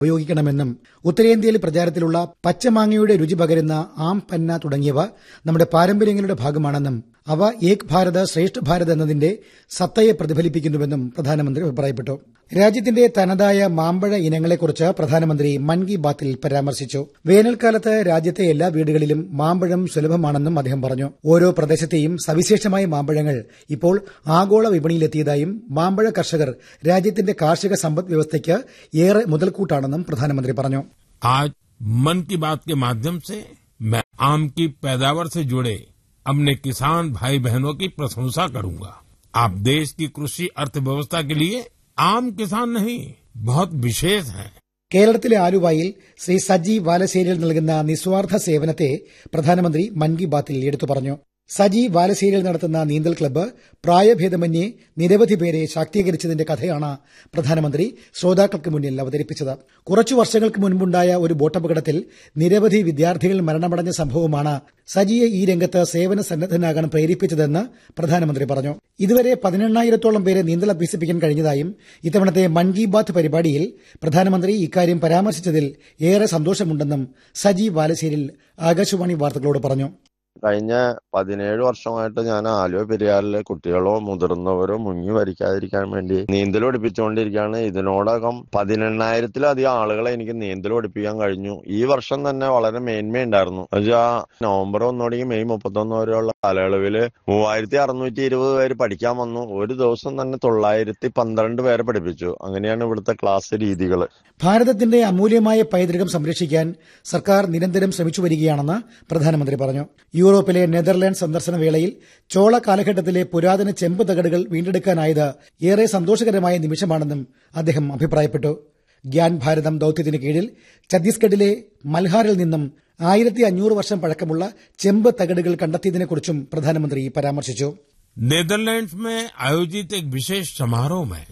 ഉപയോഗിക്കണമെന്നും ഉത്തരേന്ത്യയിൽ പ്രചാരത്തിലുള്ള പച്ചമാങ്ങയുടെ രുചി പകരുന്ന ആം പന്ന തുടങ്ങിയവ നമ്മുടെ പാരമ്പര്യങ്ങളുടെ ഭാഗമാണെന്നും അവ ഏക് ഭാരത് ശ്രേഷ്ഠ ഭാരത് എന്നതിന്റെ സത്തയെ പ്രതിഫലിപ്പിക്കുന്നുവെന്നും പ്രധാനമന്ത്രി അഭിപ്രായപ്പെട്ടു രാജ്യത്തിന്റെ തനതായ മാമ്പഴ ഇനങ്ങളെക്കുറിച്ച് പ്രധാനമന്ത്രി മൻ കി ബാത്തിൽ പരാമർശിച്ചു വേനൽക്കാലത്ത് രാജ്യത്തെ എല്ലാ വീടുകളിലും മാമ്പഴം സുലഭമാണെന്നും അദ്ദേഹം പറഞ്ഞു ഓരോ പ്രദേശത്തെയും സവിശേഷമായ മാമ്പഴങ്ങൾ ഇപ്പോൾ ആഗോള വിപണിയിലെത്തിയതായും മാമ്പഴ കർഷകർ രാജ്യത്തിന്റെ കാർഷിക സമ്പദ് വ്യവസ്ഥയ്ക്ക് ഏറെ മുതൽക്കൂട്ടാണെന്നും പ്രധാനമന്ത്രി പറഞ്ഞു आज मन की बात के माध्यम से मैं आम की पैदावार से जुड़े अपने किसान भाई बहनों की प्रशंसा करूंगा आप देश की कृषि अर्थव्यवस्था के लिए आम किसान नहीं बहुत विशेष हैं കേരളത്തിലെ ആലുവായിൽ ശ്രീ സജി വാലശ്ശേരിയിൽ നൽകുന്ന നിസ്വാർത്ഥ സേവനത്തെ പ്രധാനമന്ത്രി മൻ കി ബാത്തിൽ എടുത്തു പറഞ്ഞു സജി വാലശ്ശേരിയിൽ നടത്തുന്ന നീന്തൽ ക്ലബ്ബ് പ്രായഭേദമന്യേ നിരവധി പേരെ ശാക്തീകരിച്ചതിന്റെ കഥയാണ് പ്രധാനമന്ത്രി ശ്രോതാക്കൾക്ക് മുന്നിൽ അവതരിപ്പിച്ചത് കുറച്ചു വർഷങ്ങൾക്ക് മുൻപുണ്ടായ ഒരു ബോട്ടപകടത്തിൽ നിരവധി വിദ്യാർത്ഥികൾ മരണമടഞ്ഞ സംഭവമാണ് സജിയെ ഈ രംഗത്ത് സേവന സന്നദ്ധനാകാൻ പ്രേരിപ്പിച്ചതെന്ന് പ്രധാനമന്ത്രി പറഞ്ഞു ഇതുവരെ പതിനെണ്ണായിരത്തോളം പേരെ നീന്തൽ അഭ്യസിപ്പിക്കാൻ കഴിഞ്ഞതായും ഇത്തവണത്തെ മൻ കി ബാത്ത് പരിപാടിയിൽ പ്രധാനമന്ത്രി ഇക്കാര്യം പരാമർശിച്ചതിൽ ഏറെ സന്തോഷമുണ്ടെന്നും സജി വാലശ്ശേരിൽ ആകാശവാണി വാർത്തകളോട് പറഞ്ഞു കഴിഞ്ഞ പതിനേഴ് വർഷമായിട്ട് ഞാൻ ആലുവ പെരിയാറിലെ കുട്ടികളോ മുതിർന്നവരോ മുങ്ങി മരിക്കാതിരിക്കാൻ വേണ്ടി നീന്തൽ പഠിപ്പിച്ചുകൊണ്ടിരിക്കുകയാണ് ഇതിനോടകം പതിനെണ്ണായിരത്തിലധികം ആളുകളെ എനിക്ക് നീന്തൽ പഠിപ്പിക്കാൻ കഴിഞ്ഞു ഈ വർഷം തന്നെ വളരെ മേന്മയുണ്ടായിരുന്നു എന്നുവെച്ചാൽ നവംബർ ഒന്നോടെങ്കിൽ മെയ് മുപ്പത്തൊന്ന് വരെയുള്ള കാലയളവില് മൂവായിരത്തി അറുന്നൂറ്റി ഇരുപത് പേര് പഠിക്കാൻ വന്നു ഒരു ദിവസം തന്നെ തൊള്ളായിരത്തി പന്ത്രണ്ട് പേരെ പഠിപ്പിച്ചു അങ്ങനെയാണ് ഇവിടുത്തെ ക്ലാസ് രീതികൾ ഭാരതത്തിന്റെ അമൂല്യമായ പൈതൃകം സംരക്ഷിക്കാൻ സർക്കാർ നിരന്തരം ശ്രമിച്ചു വരികയാണെന്ന് പ്രധാനമന്ത്രി പറഞ്ഞു യൂറോപ്പിലെ നെതർലാൻഡ് സന്ദർശന വേളയിൽ ചോള കാലഘട്ടത്തിലെ പുരാതന ചെമ്പ് തകടുകൾ വീണ്ടെടുക്കാനായത് ഏറെ സന്തോഷകരമായ നിമിഷമാണെന്നും അദ്ദേഹം അഭിപ്രായപ്പെട്ടു ഗ്യാൻ ഭാരതം ദൌത്യത്തിന് കീഴിൽ ഛത്തീസ്ഗഡിലെ മൽഹാറിൽ നിന്നും ആയിരത്തി അഞ്ഞൂറ് വർഷം പഴക്കമുള്ള ചെമ്പ് തകടുകൾ കണ്ടെത്തിയതിനെക്കുറിച്ചും പ്രധാനമന്ത്രി പരാമർശിച്ചു नेदरलैंड्स में आयोजित एक विशेष समारोह में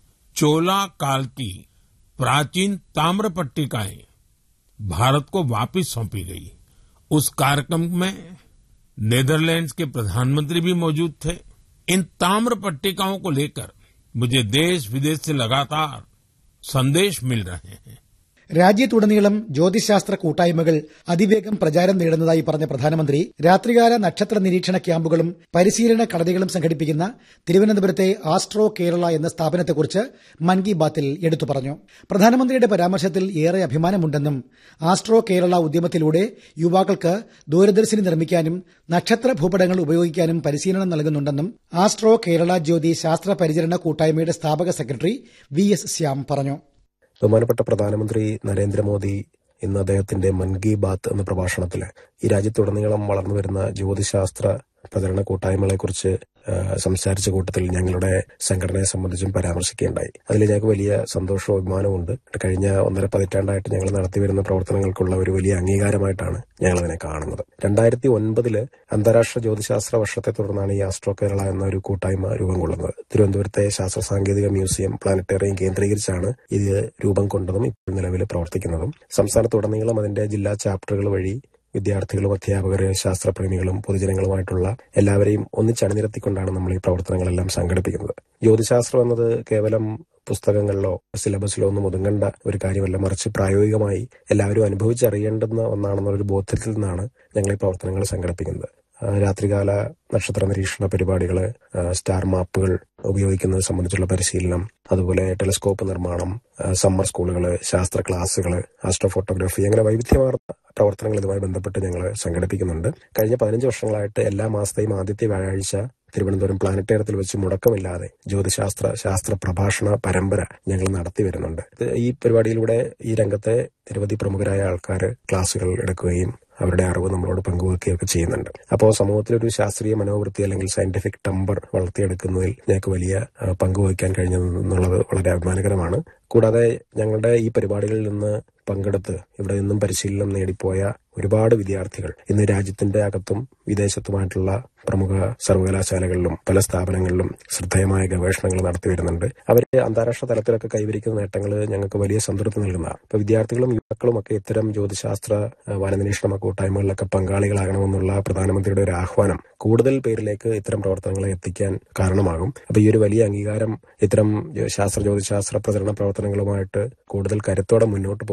चोला काल की प्राचीन ताम्र पट्टिकाएं भारत को वापस सौंपी गई उस कार्यक्रम में नेदरलैंड्स के प्रधानमंत्री भी मौजूद थे इन ताम्र पट्टिकाओं को लेकर मुझे देश विदेश से लगातार संदेश मिल रहे हैं രാജ്യത്തുടനീളം ജ്യോതിശാസ്ത്ര കൂട്ടായ്മകൾ അതിവേഗം പ്രചാരം നേടുന്നതായി പറഞ്ഞ പ്രധാനമന്ത്രി രാത്രികാല നക്ഷത്ര നിരീക്ഷണ ക്യാമ്പുകളും പരിശീലന കളരികളും സംഘടിപ്പിക്കുന്ന തിരുവനന്തപുരത്തെ ആസ്ട്രോ കേരള എന്ന സ്ഥാപനത്തെക്കുറിച്ച് മൻ കി ബാത്തിൽ എടുത്തു പറഞ്ഞു പ്രധാനമന്ത്രിയുടെ പരാമർശത്തിൽ ഏറെ അഭിമാനമുണ്ടെന്നും ആസ്ട്രോ കേരള ഉദ്യമത്തിലൂടെ യുവാക്കൾക്ക് ദൂരദർശിനി നിർമ്മിക്കാനും നക്ഷത്ര ഭൂപടങ്ങൾ ഉപയോഗിക്കാനും പരിശീലനം നൽകുന്നുണ്ടെന്നും ആസ്ട്രോ കേരള ജ്യോതി ശാസ്ത്ര പരിചരണ കൂട്ടായ്മയുടെ സ്ഥാപക സെക്രട്ടറി വി എസ് ശ്യാം പറഞ്ഞു ബഹുമാനപ്പെട്ട പ്രധാനമന്ത്രി നരേന്ദ്രമോദി ഇന്ന് അദ്ദേഹത്തിന്റെ മൻ കി ബാത്ത് എന്ന പ്രഭാഷണത്തിൽ ഈ രാജ്യത്തുടനീളം വളർന്നു വരുന്ന ജ്യോതിശാസ്ത്ര പ്രചരണ കൂട്ടായ്മകളെക്കുറിച്ച് സംസാരിച്ച കൂട്ടത്തിൽ ഞങ്ങളുടെ സംഘടനയെ സംബന്ധിച്ചും പരാമർശിക്കുകയുണ്ടായി അതിൽ ഞങ്ങൾക്ക് വലിയ സന്തോഷവും അഭിമാനമുണ്ട് കഴിഞ്ഞ ഒന്നര പതിറ്റാണ്ടായിട്ട് ഞങ്ങൾ നടത്തിവരുന്ന പ്രവർത്തനങ്ങൾക്കുള്ള ഒരു വലിയ അംഗീകാരമായിട്ടാണ് ഞങ്ങൾ അതിനെ കാണുന്നത് രണ്ടായിരത്തി ഒൻപതില് അന്താരാഷ്ട്ര ജ്യോതിശാസ്ത്ര വർഷത്തെ തുടർന്നാണ് ഈ ആസ്ട്രോ കേരള എന്ന ഒരു കൂട്ടായ്മ രൂപം കൊള്ളുന്നത് തിരുവനന്തപുരത്തെ ശാസ്ത്ര സാങ്കേതിക മ്യൂസിയം പ്ലാനറ്റേറിയം കേന്ദ്രീകരിച്ചാണ് ഇത് രൂപം കൊണ്ടതും ഇപ്പോൾ നിലവിൽ പ്രവർത്തിക്കുന്നതും സംസ്ഥാനത്തുടനീളം അതിന്റെ ജില്ലാ ചാപ്റ്ററുകൾ വഴി വിദ്യാർത്ഥികളും അധ്യാപകര് ശാസ്ത്രപ്രേമികളും പൊതുജനങ്ങളുമായിട്ടുള്ള എല്ലാവരെയും ഒന്നിച്ചണിനിരത്തിക്കൊണ്ടാണ് നമ്മൾ ഈ പ്രവർത്തനങ്ങളെല്ലാം സംഘടിപ്പിക്കുന്നത് ജ്യോതിശാസ്ത്രം എന്നത് കേവലം പുസ്തകങ്ങളിലോ സിലബസിലോ ഒന്നും ഒതുങ്ങേണ്ട ഒരു കാര്യമല്ല മറിച്ച് പ്രായോഗികമായി എല്ലാവരും അനുഭവിച്ചറിയേണ്ടുന്ന ഒന്നാണെന്നുള്ളൊരു ബോധ്യത്തിൽ നിന്നാണ് ഞങ്ങൾ ഈ പ്രവർത്തനങ്ങൾ സംഘടിപ്പിക്കുന്നത് രാത്രികാല നക്ഷത്ര നിരീക്ഷണ പരിപാടികൾ സ്റ്റാർ മാപ്പുകൾ ഉപയോഗിക്കുന്നത് സംബന്ധിച്ചുള്ള പരിശീലനം അതുപോലെ ടെലിസ്കോപ്പ് നിർമ്മാണം സമ്മർ സ്കൂളുകൾ ശാസ്ത്ര ക്ലാസുകൾ ആസ്ട്രോ ഫോട്ടോഗ്രാഫി അങ്ങനെ വൈവിധ്യമാർന്ന പ്രവർത്തനങ്ങൾ ഇതുമായി ബന്ധപ്പെട്ട് ഞങ്ങൾ സംഘടിപ്പിക്കുന്നുണ്ട് കഴിഞ്ഞ പതിനഞ്ച് വർഷങ്ങളായിട്ട് എല്ലാ മാസത്തെയും ആദ്യത്തെ വ്യാഴാഴ്ച തിരുവനന്തപുരം പ്ലാനറ്റേറിയത്തിൽ വെച്ച് മുടക്കമില്ലാതെ ജ്യോതിശാസ്ത്ര ശാസ്ത്ര പ്രഭാഷണ പരമ്പര ഞങ്ങൾ നടത്തി വരുന്നുണ്ട് ഈ പരിപാടിയിലൂടെ ഈ രംഗത്തെ നിരവധി പ്രമുഖരായ ആൾക്കാർ ക്ലാസുകൾ എടുക്കുകയും അവരുടെ അറിവ് നമ്മളോട് പങ്കുവെക്കുകയൊക്കെ ചെയ്യുന്നുണ്ട് അപ്പോൾ സമൂഹത്തിലൊരു ശാസ്ത്രീയ മനോവൃത്തി അല്ലെങ്കിൽ സയന്റിഫിക് ടമ്പർ വളർത്തിയെടുക്കുന്നതിൽ ഞങ്ങൾക്ക് വലിയ പങ്കുവഹിക്കാൻ കഴിഞ്ഞതെന്നുള്ളത് വളരെ അഭിമാനകരമാണ് കൂടാതെ ഞങ്ങളുടെ ഈ പരിപാടികളിൽ നിന്ന് പങ്കെടുത്ത് ഇവിടെ നിന്നും പരിശീലനം നേടിപ്പോയ ഒരുപാട് വിദ്യാർത്ഥികൾ ഇന്ന് രാജ്യത്തിന്റെ അകത്തും വിദേശത്തുമായിട്ടുള്ള പ്രമുഖ സർവകലാശാലകളിലും പല സ്ഥാപനങ്ങളിലും ശ്രദ്ധേയമായ ഗവേഷണങ്ങൾ നടത്തി വരുന്നുണ്ട് അവര് അന്താരാഷ്ട്ര തലത്തിലൊക്കെ കൈവരിക്കുന്ന നേട്ടങ്ങൾ ഞങ്ങൾക്ക് വലിയ സംതൃപ്തി നൽകുന്നതാണ് ഇപ്പൊ വിദ്യാർത്ഥികളും യുവാക്കളും ഒക്കെ ഇത്തരം ജ്യോതിശാസ്ത്ര ആ, വനനിരീക്ഷണ കൂട്ടായ്മകളിലൊക്കെ പങ്കാളികളാകണമെന്നുള്ള പ്രധാനമന്ത്രിയുടെ ഒരു ആഹ്വാനം കൂടുതൽ പേരിലേക്ക് ഇത്തരം പ്രവർത്തനങ്ങളെ എത്തിക്കാൻ കാരണമാകും അപ്പൊ ഈ ഒരു വലിയ അംഗീകാരം ഇത്തരം ശാസ്ത്ര ജ്യോതിശാസ്ത്ര പ്രചരണ പ്രവർത്തനങ്ങളുമായിട്ട് കൂടുതൽ കരുത്തോടെ മുന്നോട്ട്